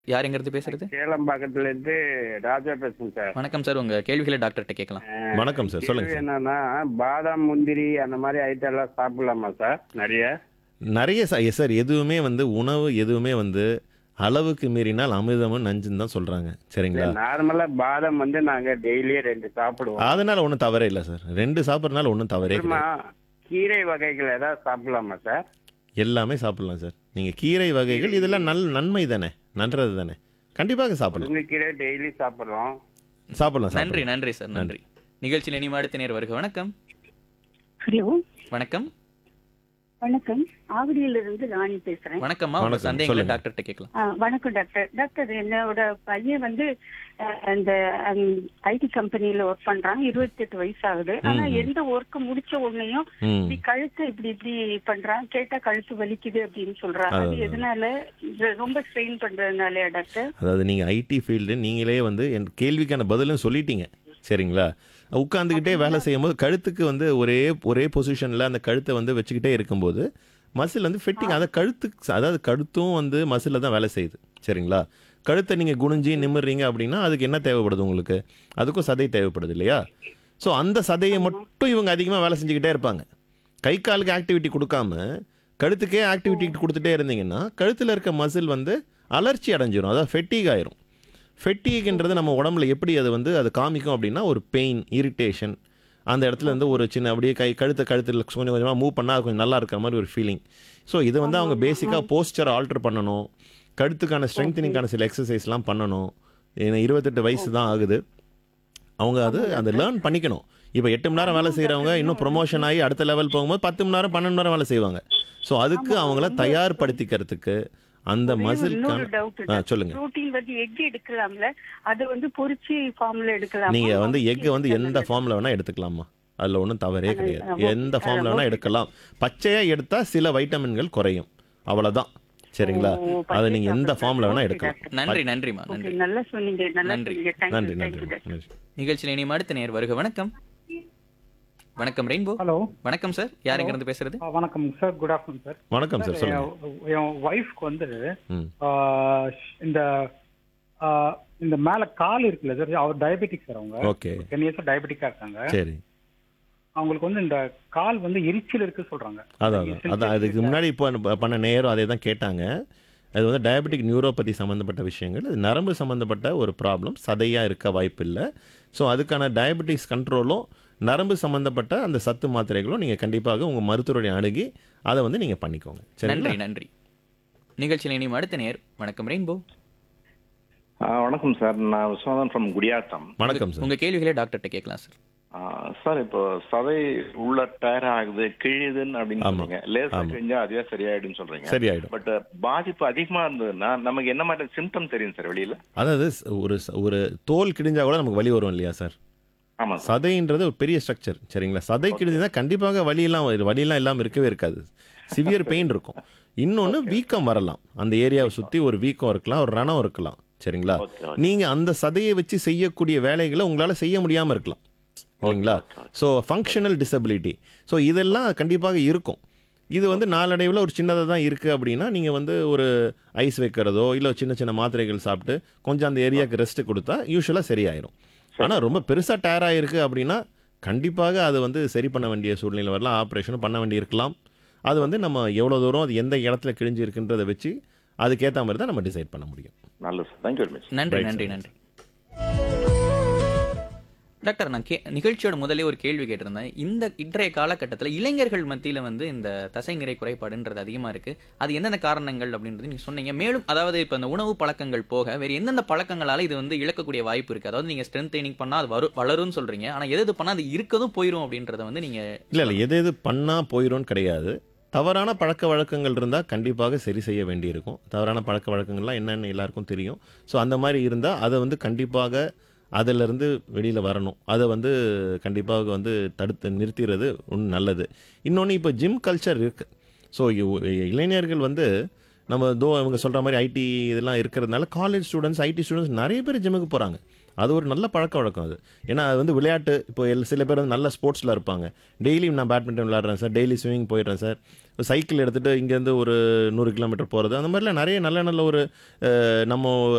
யார் எங்கிறது பேசுறது சேலம்பாக்கத்துல இருந்து ராஜா பேசுறேன் சார் வணக்கம் சார் உங்க கேள்விகளை டாக்டர்கிட்ட கேட்கலாம் வணக்கம் சார் சொல்லுங்க கேள்வி சார் என்னன்னா பாதாம் முந்திரி அந்த மாதிரி ஐட்டம் எல்லாம் சாப்பிடலாமா சார் நிறைய நிறைய சா- சார் எதுவுமே வந்து உணவு எதுவுமே வந்து அளவுக்கு மீறினால் அமிர்தமும் நஞ்சுன்னு தான் சொல்றாங்க சரிங்களா நார்மலா பாதாம் வந்து நாங்க டெய்லியே ரெண்டு சாப்பிடுவோம் அதனால ஒன்றும் தவறே இல்லை சார் ரெண்டு சாப்பிட்றதுனால ஒன்றும் தவறே அப்புறமா கிடையாது கீரை வகைகள் ஏதாவது சாப்பிடலாமா சார் எல்லாமே சாப்பிடலாம் சார் நீங்கள் கீரை வகைகள் இதெல்லாம் நல் நன்மை தானே நன்றது தானே கண்டிப்பாக சாப்பிடலாம் முருங்கைக்கீரை டெய்லி சாப்பிடுறோம் சாப்பிடலாம் நன்றி சாப்பிடலாம் நன்றி சார் நன்றி நிகழ்ச்சியில் இனி அடுத்த நேர் வருக வணக்கம் ஹலோ வணக்கம் வணக்கம் ஆவடியிலிருந்து ராணி பேசுறேன் வணக்கம்மா உங்க வணக்கம், சந்தேகங்களை சொல்லுங்க. டாக்டர்கிட்ட கேட்கலாம் ஆ, வணக்கம் டாக்டர் டாக்டர் என்னோட பையன் வந்து அஹ், அந்த ஐடி கம்பெனில ஒர்க் பண்றான் இருபத்தி எட்டு வயசு ஆகுது ஆனா ம். எந்த ஒர்க் முடிச்ச உடனேயும் ம் இப்படி கழுத்து இப்படி இப்படி பண்றான் கேட்டா கழுத்து வலிக்குது அப்படின்னு சொல்றான் அது அது- எதனால இது ரொம்ப ஸ்ட்ரெயின் பண்றதுனாலயா டாக்டர் அதாவது நீங்கள் ஐடி ஃபீல்டு நீங்களே வந்து என் கேள்விக்கான பதிலும் சொல்லிட்டீங்க சரிங்களா உட்காந்துக்கிட்டே வேலை செய்யும்போது கழுத்துக்கு வந்து ஒரே ஒரே பொசிஷனில் அந்த கழுத்தை வந்து வச்சுக்கிட்டே இருக்கும்போது மசில் வந்து ஃபிட்டிங் அதை கழுத்துக்கு அதாவது கழுத்தும் வந்து மசிலில் தான் வேலை செய்யுது சரிங்களா கழுத்தை நீங்கள் குனிஞ்சி நிமிர்றீங்க அப்படின்னா அதுக்கு என்ன தேவைப்படுது உங்களுக்கு அதுக்கும் சதை தேவைப்படுது இல்லையா ஸோ அந்த சதையை மட்டும் இவங்க அதிகமாக வேலை செஞ்சுக்கிட்டே இருப்பாங்க கை காலுக்கு ஆக்டிவிட்டி கொடுக்காம கழுத்துக்கே ஆக்டிவிட்டி கொடுத்துட்டே இருந்தீங்கன்னா கழுத்தில் இருக்க மசில் வந்து அலர்ச்சி அடைஞ்சிரும் அதாவது ஃபெட்டிக் ஆயிரும் ஃபெட்டிக்ன்றது நம்ம உடம்புல எப்படி அது வந்து அது காமிக்கும் அப்படின்னா ஒரு பெயின் இரிட்டேஷன் அந்த இடத்துல இருந்து ஒரு சின்ன அப்படியே கை கழுத்தை கழுத்தில் கொஞ்சம் கொஞ்சமாக மூவ் பண்ணால் அது கொஞ்சம் நல்லா இருக்கிற மாதிரி ஒரு ஃபீலிங் ஸோ இதை வந்து அவங்க பேசிக்காக போஸ்டர் ஆல்டர் பண்ணணும் கழுத்துக்கான ஸ்ட்ரெங்தனிங்கான சில எக்ஸசைஸ்லாம் பண்ணணும் ஏன்னா இருபத்தெட்டு வயசு தான் ஆகுது அவங்க அது அதை லேர்ன் பண்ணிக்கணும் இப்போ எட்டு மணி நேரம் வேலை செய்கிறவங்க இன்னும் ப்ரொமோஷன் ஆகி அடுத்த லெவல் போகும்போது பத்து மணி நேரம் பன்னெண்டு மணி நேரம் வேலை செய்வாங்க ஸோ அதுக்கு அவங்கள தயார்படுத்திக்கிறதுக்கு அந்த மசில்கான டவுட் ஆ சொல்லுங்க புரோட்டீன் வந்து எக் எடுக்கலாம்ல அது வந்து பொரிச்சு ஃபார்ம்ல எடுக்கலாம் நீங்க வந்து எக் வந்து எந்த ஃபார்ம்ல வேணா எடுத்துக்கலாமா அதுல ஒன்றும் தவறே கிடையாது எந்த ஃபார்ம்ல வேணா எடுக்கலாம் பச்சையா எடுத்தா சில வைட்டமின்கள் குறையும் அவ்வளவுதான் சரிங்களா அதை நீங்க எந்த ஃபார்ம்ல வேணா எடுக்கலாம் நன்றி நன்றிம்மா ஓகே நன்றி நல்லா சொன்னீங்க நல்லா நன்றி. சொன்னீங்க நன்றி தேங்க்யூ நன்றி தேங்க்யூ நன்றி நிகழ்ச்சியில் இனி அடுத்த நேர் வருக வணக்கம் வணக்கம் ரெயின்போ ஹலோ வணக்கம் சார் யார் எங்கிருந்து பேசுறது ஆ, வணக்கம் சார் குட் ஆஃப்டர்நூன் சார் வணக்கம் சார் சொல்லுங்க என் என் ஒய்ஃப்க்கு வந்து ம் ஆ, இந்த ஆ, இந்த மேல கால் இருக்குல்ல சார் அவர் டயபெட்டிக் சார் அவங்க ஓகே டென் இயர்ஸ் டயபெட்டிக்கா இருக்காங்க சரி அவங்களுக்கு வந்து இந்த கால் வந்து எரிச்சல் இருக்கு சொல்றாங்க அதான் அதான் அதான் அதுக்கு முன்னாடி இப்போ பண்ண நேரம் அதே தான் கேட்டாங்க அது வந்து டயபெட்டிக் நியூரோபதி சம்மந்தப்பட்ட விஷயங்கள் அது நரம்பு சம்மந்தப்பட்ட ஒரு ப்ராப்ளம் சதையாக இருக்க வாய்ப்பு இல்லை ஸோ அதுக்கான டயபெட்டிக்ஸ் கண்ட்ரோலும் நரம்பு சம்மந்தப்பட்ட அந்த சத்து மாத்திரைகளும் நீங்கள் கண்டிப்பாக உங்கள் மருத்துவரை அணுகி அதை வந்து நீங்கள் பண்ணிக்கோங்க நன்றி சரிங்களா நன்றி நிகழ்ச்சியில் இனி அடுத்த நேர் வணக்கம் ரெயின்போ ஆ, வணக்கம் சார் நான் விஸ்வநாதன் ஃப்ரம் குடியாத்தம் வணக்கம் சார் உங்க கேள்விகளை டாக்டர்கிட்ட கேட்கலாம் சார் ஆ, சார் இப்போ சதை உள்ள டயர் ஆகுது கிழியுதுன்னு அப்படின்னு ஆமா. சொல்றீங்க லேசா ஆமா. கிழிஞ்சா அதுவே சரியாயிடும்னு சொல்றீங்க சரியாயிடும் பட் பாதிப்பு அதிகமா இருந்ததுன்னா நமக்கு என்ன மாதிரி சிம்டம் தெரியும் சார் வெளியில அதாவது ஸ்- ஒரு ஸ்- ஒரு தோல் கிழிஞ்சா கூட நமக்கு வலி வரும் இல்லையா சார் ஆமா சார் சதைன்றது ஒரு பெரிய ஸ்ட்ரக்சர் சரிங்களா சதை கிழிஞ்சுனா கண்டிப்பாக வலியெல்லாம் வரு- வலியெல்லாம் இல்லாமல் இருக்கவே இருக்காது சிவியர் பெயின் இருக்கும் இன்னொன்று வீக்கம் வரலாம் அந்த ஏரியாவை சுற்றி ஒரு வீக்கம் இருக்கலாம் ஒரு ரணம் இருக்கலாம் சரிங்களா ஓகே ஓகே நீங்கள் அந்த சதையை வச்சு செய்யக்கூடிய வேலைகளை உங்களால் செய்ய முடியாமல் இருக்கலாம் இல்லைங்களா ஸோ ஃபங்க்ஷனல் டிசபிலிட்டி ஸோ இதெல்லாம் கண்டிப்பாக இருக்கும் இது வந்து நாளடைவில் ஒரு சின்னதாக தான் இருக்குது அப்படின்னா நீங்கள் வந்து ஒரு ஐஸ் வைக்கிறதோ இல்லை சின்ன சின்ன மாத்திரைகள் சாப்பிட்டு கொஞ்சம் அந்த ஏரியாவுக்கு ரெஸ்ட் கொடுத்தா யூஸ்வலாக சரியாயிரும் ஆனால் ரொம்ப பெருசாக டயர் ஆகிருக்கு அப்படின்னா கண்டிப்பாக அது வந்து சரி பண்ண வேண்டிய சூழ்நிலை வரலாம் ஆப்ரேஷனும் பண்ண வேண்டி இருக்கலாம் அது வந்து நம்ம எவ்வளோ தூரம் அது எந்த இடத்துல கிழிஞ்சு இருக்குன்றதை வச்சு அதுக்கேற்ற மாதிரி தான் நம்ம டிசைட் பண்ண முடியும் நல்லது சார் தேங்க்யூ வெரி மச் நன்றி Right, நன்றி sir. நன்றி டாக்டர் நான் கே நிகழ்ச்சியோட முதலே ஒரு கேள்வி கேட்டிருந்தேன் இந்த இன்றைய காலகட்டத்தில் இளைஞர்கள் மத்தியில் வந்து இந்த தசைநிறை குறைபாடுன்றது அதிகமாக இருக்கு அது எந்தெந்த காரணங்கள் அப்படின்றது நீங்கள் சொன்னீங்க மேலும் அதாவது இப்போ இந்த உணவு பழக்கங்கள் போக வேறு எந்தெந்த பழக்கங்களால இது வந்து இழக்கக்கூடிய வாய்ப்பு இருக்கு அதாவது நீங்கள் ஸ்ட்ரென்த் ட்ரைனிங் பண்ணால் அது வரும் வளரும்னு சொல்றீங்க ஆனால் எது எது பண்ணால் அது இருக்கதும் போயிடும் அப்படின்றத வந்து நீங்கள் இல்லை இல்லை எது எது பண்ணால் போயிடும்னு கிடையாது தவறான பழக்க வழக்கங்கள் இருந்தால் கண்டிப்பாக சரி செய்ய வேண்டியிருக்கும் தவறான பழக்க வழக்கங்கள்லாம் என்னென்னு எல்லாருக்கும் தெரியும் ஸோ அந்த மாதிரி இருந்தால் அதை வந்து கண்டிப்பாக அதிலிருந்து வெளியில் வரணும் அதை வந்து கண்டிப்பாக வந்து தடுத்து நிறுத்திடுறது ஒன்று நல்லது இன்னொன்று இப்போ ஜிம் கல்ச்சர் இருக்குது ஸோ இளைஞர்கள் வந்து நம்ம தோ அவங்க சொல்கிற மாதிரி ஐடி இதெல்லாம் இருக்கிறதுனால காலேஜ் ஸ்டூடெண்ட்ஸ் ஐடி ஸ்டூடெண்ட்ஸ் நிறைய பேர் ஜிம்முக்கு போகிறாங்க அது ஒரு நல்ல பழக்க வழக்கம் அது ஏன்னா அது வந்து விளையாட்டு இப்போ எல் சில பேர் வந்து நல்ல ஸ்போர்ட்ஸில் இருப்பாங்க டெய்லி நான் பேட்மிண்டன் விளையாடுறேன் சார் டெய்லி ஸ்விமிங் போயிடுறேன் சார் சைக்கிள் எடுத்துகிட்டு இங்கேருந்து ஒரு நூறு கிலோமீட்டர் போகிறது அந்த மாதிரிலாம் நிறைய நல்ல நல்ல ஒரு அஹ், நம்ம